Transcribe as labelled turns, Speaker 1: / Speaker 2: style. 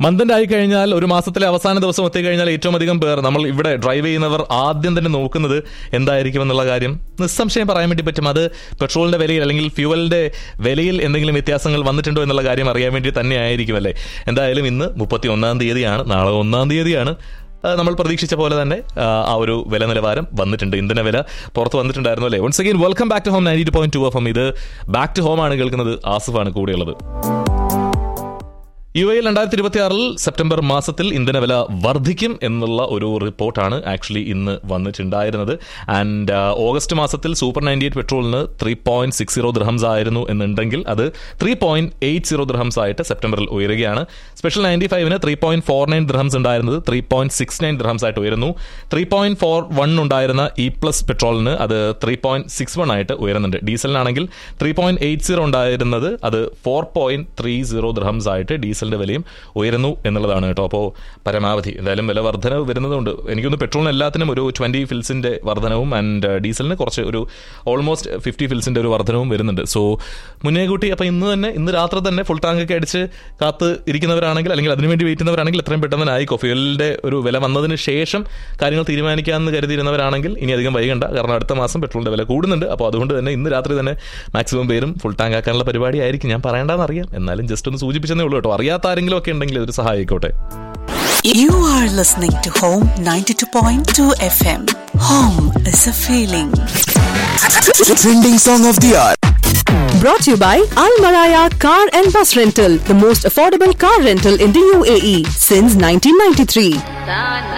Speaker 1: മന്തിന്റെ ആയി കഴിഞ്ഞാൽ ഒരു മാസത്തിലെ അവസാന ദിവസം എത്തിക്കഴിഞ്ഞാൽ ഏറ്റവും അധികം പേർ നമ്മൾ ഇവിടെ ഡ്രൈവ് ചെയ്യുന്നവർ ആദ്യം തന്നെ നോക്കുന്നത് എന്തായിരിക്കും എന്നുള്ള കാര്യം നിസ്സംശയം പറയാൻ വേണ്ടി പറ്റും അത് പെട്രോളിന്റെ വിലയിൽ അല്ലെങ്കിൽ ഫ്യൂവലിന്റെ വിലയിൽ എന്തെങ്കിലും വ്യത്യാസങ്ങൾ വന്നിട്ടുണ്ടോ എന്നുള്ള കാര്യം അറിയാൻ വേണ്ടി തന്നെ ആയിരിക്കും അല്ലേ എന്തായാലും ഇന്ന് മുപ്പത്തി ഒന്നാം തീയതിയാണ് നാളെ ഒന്നാം തീയതിയാണ് ആ, നമ്മൾ പ്രതീക്ഷിച്ച പോലെ തന്നെ ആ, ആ ഒരു വില നിലവാരം വന്നിട്ടുണ്ട് ഇന്ധന വില പുറത്ത് വന്നിട്ടുണ്ടായിരുന്നു അല്ലേ once again welcome back to home ninety two point two FM എം ഇത് ബാക്ക് ടു ഹോം ആണ് കേൾക്കുന്നത് ആസിഫാണ് കൂടെയുള്ളത് യു എയിൽ രണ്ടായിരത്തി ഇരുപത്തി ആറിൽ സെപ്റ്റംബർ മാസത്തിൽ ഇന്ധനവില വർദ്ധിക്കും എന്നുള്ള ഒരു റിപ്പോർട്ടാണ് ആക്ച്വലി ഇന്ന് വന്നിട്ടുണ്ടായിരുന്നത് ആൻഡ് ഓഗസ്റ്റ് മാസത്തിൽ സൂപ്പർ നയൻറ്റി എയ്റ്റ് പെട്രോളിന് three point six zero dirhams ആയിരുന്നു എന്നുണ്ടെങ്കിൽ അത് three point eight zero dirhams ആയിട്ട് സെപ്റ്റംബറിൽ ഉയരുകയാണ് സ്പെഷ്യൽ നയൻറ്റി ഫൈവിന് three point four nine dirhams ഉണ്ടായിരുന്നത് three point six nine dirhams ആയിട്ട് ഉയരുന്നു ത്രീ പോയിന്റ് ഫോർ വൺ ഉണ്ടായിരുന്ന ഇ പ്ലസ് പെട്രോളിന് അത് ത്രീ പോയിന്റ് സിക്സ് വൺ ആയിട്ട് ഉയരുന്നുണ്ട് ഡീസലിനാണെങ്കിൽ ത്രീ പോയിന്റ് എയ്റ്റ് സീറോ ഉണ്ടായിരുന്നത് അത് four point three zero dirhams ആയിട്ട് ഡീസലിന്റെ വിലയും ഉയരുന്നു എന്നുള്ളതാണ് കേട്ടോ അപ്പോൾ പരമാവധി എന്തായാലും വില വർധനവ് വരുന്നതുകൊണ്ട് എനിക്കൊന്ന് പെട്രോളിന് എല്ലാത്തിനും ഒരു ട്വന്റി ഫിൽസിന്റെ വർധനവും ആൻഡ് ഡീസലിന് കുറച്ച് ഒരു ഓൾമോസ്റ്റ് ഫിഫ്റ്റി ഫിൽസിന്റെ ഒരു വർധനവും വരുന്നുണ്ട് സോ മുന്നേ കൂട്ടി അപ്പോൾ ഇന്ന് തന്നെ ഇന്ന് രാത്രി തന്നെ ഫുൾ ടാങ്ക് ഒക്കെ അടിച്ച് കാത്ത് ഇരിക്കുന്നവരാണെങ്കിൽ അല്ലെങ്കിൽ അതിനുവേണ്ടി വെയിറ്റ് ചെയ്യുന്നവരാണെങ്കിൽ എത്രയും പെട്ടെന്ന് തന്നെ ആയിക്കോ ഫ്യൂലിന്റെ ഒരു വില വന്നതിന് ശേഷം കാര്യങ്ങൾ തീരുമാനിക്കാമെന്ന് കരുതിയിരുന്നവരാണെങ്കിൽ ഇനി അധികം വൈകണ്ട കാരണം അടുത്ത മാസം പെട്രോളിന്റെ വില കൂടുന്നുണ്ട് അപ്പോൾ അതുകൊണ്ട് തന്നെ ഇന്ന് രാത്രി തന്നെ മാക്സിമം പേരും ഫുൾ ടാങ്ക് ആക്കാനുള്ള പരിപാടി ആയിരിക്കും ഞാൻ പറയേണ്ടതെന്ന് അറിയാം എന്നാലും ജസ്റ്റ് ഒന്ന് സൂചിപ്പിച്ചതേ ഉള്ളൂ കേട്ടോ അറിയാത്ത ആരെങ്കിലും ഒക്കെ ഉണ്ടെങ്കിൽ ഇതൊരു സഹായിക്കോട്ടെ
Speaker 2: You are listening to Home 92.2 FM. Home is a feeling.
Speaker 3: Trending song of the hour.
Speaker 4: Brought to you by Al Maraya Car and Bus Rental, the most affordable car rental in the UAE since 1993.